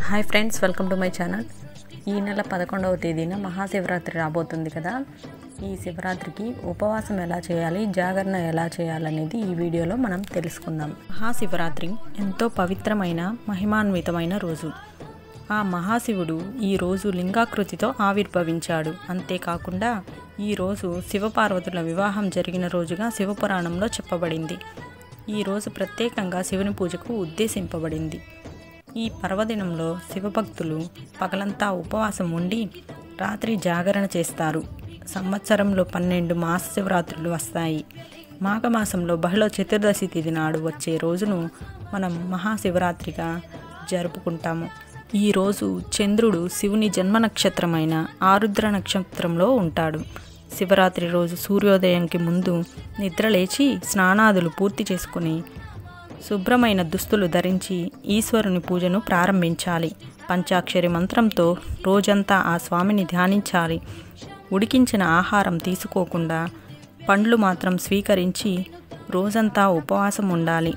hi friends welcome to my channel ఈ నెల పదకొండవ తేదీన మహాశివరాత్రి రాబోతుంది కదా ఈ శివరాత్రికి ఉపవాసం ఎలా చేయాలి జాగరణ ఎలా చేయాలనేది ఈ వీడియోలో మనం తెలుసుకుందాం మహాశివరాత్రి ఎంతో పవిత్రమైన మహిమాన్వితమైన రోజు ఆ మహాశివుడు ఈ రోజు లింగాకృతితో ఆవిర్భవించాడు అంతేకాకుండా ఈ రోజు శివపార్వతుల వివాహం జరిగిన రోజుగా శివపురాణంలో చెప్పబడింది ఈ రోజు ప్రత్యేకంగా శివుని పూజకు ఉద్దేశింపబడింది ఈ పర్వదినంలో శివభక్తులు పగలంతా ఉపవాసం ఉండి రాత్రి జాగరణ చేస్తారు సంవత్సరంలో పన్నెండు మాస శివరాత్రులు వస్తాయి మాఘమాసంలో బహుళ చతుర్దశి తిథి నాడు వచ్చే రోజును మనం మహాశివరాత్రిగా జరుపుకుంటాము ఈ రోజు చంద్రుడు శివుని జన్మ నక్షత్రమైన ఆరుద్ర నక్షత్రంలో ఉంటాడు శివరాత్రి రోజు సూర్యోదయంకి ముందు నిద్రలేచి స్నానాదులు పూర్తి చేసుకుని శుభ్రమైన దుస్తులు ధరించి ఈశ్వరుని పూజను ప్రారంభించాలి పంచాక్షరి మంత్రంతో రోజంతా ఆ స్వామిని ధ్యానించాలి ఉడికించిన ఆహారం తీసుకోకుండా పండ్లు మాత్రం స్వీకరించి రోజంతా ఉపవాసం ఉండాలి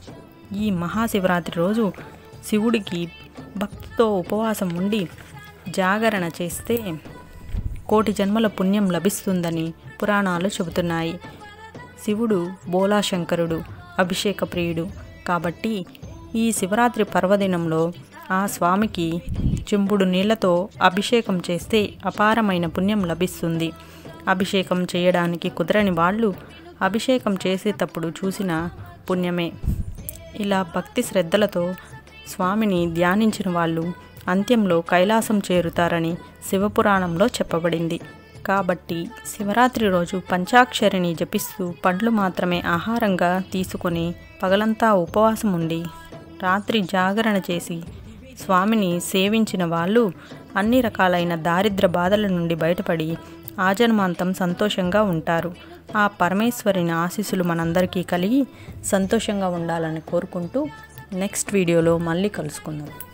ఈ మహాశివరాత్రి రోజు శివుడికి భక్తితో ఉపవాసం ఉండి జాగరణ చేస్తే కోటి జన్మల పుణ్యం లభిస్తుందని పురాణాలు చెబుతున్నాయి శివుడు బోలాశంకరుడు అభిషేక ప్రియుడు కాబట్టి ఈ శివరాత్రి పర్వదినంలో ఆ స్వామికి చెంబుడు నీళ్లతో అభిషేకం చేస్తే అపారమైన పుణ్యం లభిస్తుంది అభిషేకం చేయడానికి కుదరని వాళ్ళు అభిషేకం చేసేటప్పుడు చూసిన పుణ్యమే ఇలా భక్తి శ్రద్ధలతో స్వామిని ధ్యానించిన వాళ్ళు అంత్యంలో కైలాసం చేరుతారని శివపురాణంలో చెప్పబడింది కాబట్టి శివరాత్రి రోజు పంచాక్షరిని జపిస్తూ పండ్లు మాత్రమే ఆహారంగా తీసుకొని పగలంతా ఉపవాసం ఉండి రాత్రి జాగరణ చేసి స్వామిని సేవించిన వాళ్ళు అన్ని రకాలైన దారిద్ర బాధల నుండి బయటపడి ఆజన్మాంతం సంతోషంగా ఉంటారు ఆ పరమేశ్వరిని ఆశీస్సులు మనందరికీ కలిగి సంతోషంగా ఉండాలని కోరుకుంటూ నెక్స్ట్ వీడియోలో మళ్ళీ కలుసుకుందాం